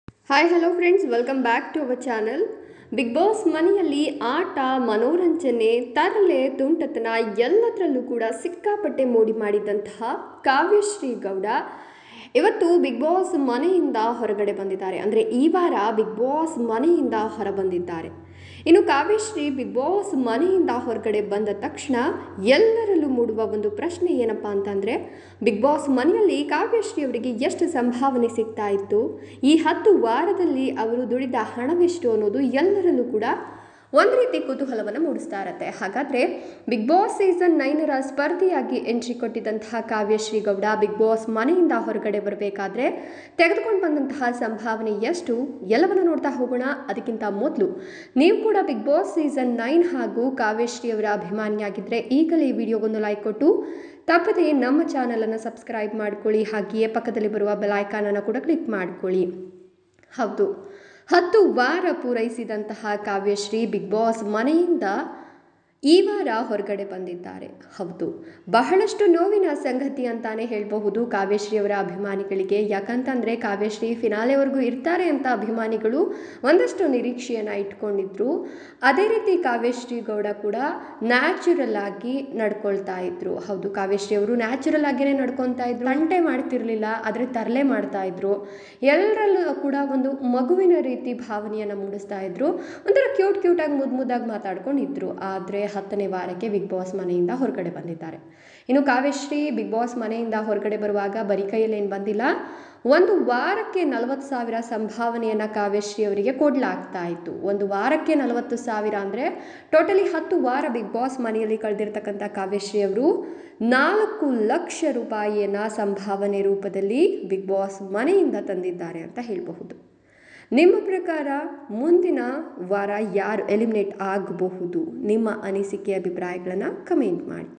hi hello friends welcome back to our channel Big Boss ಮನೆಯಲ್ಲಿ ಆಟ ಮನೋರಂಜನೆ ತರಲೆ ತುಂಟತನ ಎಲ್ಲದರಲ್ಲೂ ಕೂಡ ಸಿಕ್ಕಾಪಟ್ಟೆ ಮೋಡಿ ಮಾಡಿದಂತಹ ಕಾವ್ಯಶ್ರೀ ಗೌಡ ಇವತ್ತು ಬಿಗ್ ಬಾಸ್ ಮನೆಯಿಂದ ಹೊರಗಡೆ ಬಂದಿದ್ದಾರೆ ಅಂದರೆ ಈ ವಾರ ಬಿಗ್ ಬಾಸ್ ಮನೆಯಿಂದ ಹೊರ ಬಂದಿದ್ದಾರೆ ಇನ್ನು ಕಾವ್ಯಶ್ರೀ ಬಿಗ್ ಬಾಸ್ ಮನೆಯಿಂದ ಹೊರಗಡೆ ಬಂದ ತಕ್ಷಣ ಎಲ್ಲರಲ್ಲೂ ಮೂಡುವ ಒಂದು ಪ್ರಶ್ನೆ ಏನಪ್ಪ ಅಂತಂದರೆ ಬಿಗ್ ಬಾಸ್ ಮನೆಯಲ್ಲಿ ಕಾವ್ಯಶ್ರೀ ಅವರಿಗೆ ಎಷ್ಟು ಸಂಭಾವನೆ ಸಿಗ್ತಾ ಇತ್ತು ಈ ಹತ್ತು ವಾರದಲ್ಲಿ ಅವರು ದುಡಿದ ಹಣವೆಷ್ಟು ಅನ್ನೋದು ಎಲ್ಲರಲ್ಲೂ ಕೂಡ ಒಂದು ರೀತಿ ಕುತೂಹಲವನ್ನು ಮೂಡಿಸ್ತಾ ಇರತ್ತೆ ಹಾಗಾದರೆ ಬಿಗ್ ಬಾಸ್ ಸೀಸನ್ ನೈನರ ಸ್ಪರ್ಧಿಯಾಗಿ ಎಂಟ್ರಿ ಕೊಟ್ಟಿದ್ದಂತಹ ಕಾವ್ಯಶ್ರೀ ಗೌಡ ಬಿಗ್ ಬಾಸ್ ಮನೆಯಿಂದ ಹೊರಗಡೆ ಬರಬೇಕಾದ್ರೆ ತೆಗೆದುಕೊಂಡು ಬಂದಂತಹ ಸಂಭಾವನೆ ಎಷ್ಟು ಎಲ್ಲವನ್ನು ನೋಡ್ತಾ ಹೋಗೋಣ ಅದಕ್ಕಿಂತ ಮೊದಲು ನೀವು ಕೂಡ ಬಿಗ್ ಬಾಸ್ ಸೀಸನ್ ನೈನ್ ಹಾಗೂ ಕಾವ್ಯಶ್ರೀ ಅವರ ಅಭಿಮಾನಿಯಾಗಿದ್ದರೆ ಈಗಲೇ ಈ ವಿಡಿಯೋಗೊಂದು ಲೈಕ್ ಕೊಟ್ಟು ತಪ್ಪದೇ ನಮ್ಮ ಚಾನಲನ್ನು ಸಬ್ಸ್ಕ್ರೈಬ್ ಮಾಡ್ಕೊಳ್ಳಿ ಹಾಗೆಯೇ ಪಕ್ಕದಲ್ಲಿ ಬರುವ ಬೆಲೈಕಾನನ್ನು ಕೂಡ ಕ್ಲಿಕ್ ಮಾಡ್ಕೊಳ್ಳಿ ಹೌದು ಹತ್ತು ವಾರ ಪೂರೈಸಿದಂತಹ ಕಾವ್ಯಶ್ರೀ ಬಿಗ್ ಬಾಸ್ ಮನೆಯಿಂದ ಈ ವಾರ ಹೊರಗಡೆ ಬಂದಿದ್ದಾರೆ ಹೌದು ಬಹಳಷ್ಟು ನೋವಿನ ಸಂಗತಿ ಅಂತಾನೆ ಹೇಳಬಹುದು ಕಾವ್ಯಶ್ರೀ ಅವರ ಅಭಿಮಾನಿಗಳಿಗೆ ಯಾಕಂತಂದರೆ ಕಾವ್ಯಶ್ರೀ ಫಿನಾಲೆವರೆಗೂ ಇರ್ತಾರೆ ಅಂತ ಅಭಿಮಾನಿಗಳು ಒಂದಷ್ಟು ನಿರೀಕ್ಷೆಯನ್ನು ಇಟ್ಕೊಂಡಿದ್ರು ಅದೇ ರೀತಿ ಕಾವ್ಯಶ್ರೀ ಗೌಡ ಕೂಡ ನ್ಯಾಚುರಲ್ ಆಗಿ ನಡ್ಕೊಳ್ತಾ ಇದ್ರು ಹೌದು ಕಾವ್ಯಶ್ರೀ ಅವರು ನ್ಯಾಚುರಲ್ ಆಗಿಯೇ ನಡ್ಕೊತಾ ಇದ್ರು ತಂಟೆ ಮಾಡ್ತಿರ್ಲಿಲ್ಲ ಆದರೆ ತರಲೆ ಮಾಡ್ತಾ ಇದ್ರು ಎಲ್ಲರಲ್ಲೂ ಕೂಡ ಒಂದು ಮಗುವಿನ ರೀತಿ ಭಾವನೆಯನ್ನು ಮೂಡಿಸ್ತಾ ಇದ್ರು ಒಂಥರ ಕ್ಯೂಟ್ ಕ್ಯೂಟಾಗಿ ಮುದ್ದು ಮುದ್ದಾಗಿ ಮಾತಾಡ್ಕೊಂಡಿದ್ರು ಆದರೆ ಹತ್ತನೇ ವಾರಕ್ಕೆ ಬಿಗ್ ಬಾಸ್ ಮನೆಯಿಂದ ಹೊರಗಡೆ ಬಂದಿದ್ದಾರೆ ಇನ್ನು ಕಾವ್ಯಶ್ರೀ ಬಿಗ್ ಬಾಸ್ ಮನೆಯಿಂದ ಹೊರಗಡೆ ಬರುವಾಗ ಬರೀ ಕೈಯಲ್ಲಿ ಏನು ಬಂದಿಲ್ಲ ಒಂದು ವಾರಕ್ಕೆ ನಲವತ್ತು ಸಾವಿರ ಸಂಭಾವನೆಯನ್ನು ಕಾವ್ಯಶ್ರೀ ಅವರಿಗೆ ಕೊಡಲಾಗ್ತಾ ಇತ್ತು ಒಂದು ವಾರಕ್ಕೆ ನಲವತ್ತು ಸಾವಿರ ಅಂದರೆ ಟೋಟಲಿ ಹತ್ತು ವಾರ ಬಿಗ್ ಬಾಸ್ ಮನೆಯಲ್ಲಿ ಕಳೆದಿರ್ತಕ್ಕಂಥ ಕಾವ್ಯಶ್ರೀ ಅವರು ನಾಲ್ಕು ಲಕ್ಷ ರೂಪಾಯಿಯನ್ನು ಸಂಭಾವನೆ ರೂಪದಲ್ಲಿ ಬಿಗ್ ಬಾಸ್ ಮನೆಯಿಂದ ತಂದಿದ್ದಾರೆ ಅಂತ ಹೇಳಬಹುದು ನಿಮ್ಮ ಪ್ರಕಾರ ಮುಂದಿನ ವಾರ ಯಾರು ಎಲಿಮಿನೇಟ್ ಆಗಬಹುದು ನಿಮ್ಮ ಅನಿಸಿಕೆ ಅಭಿಪ್ರಾಯಗಳನ್ನು ಕಮೆಂಟ್ ಮಾಡಿ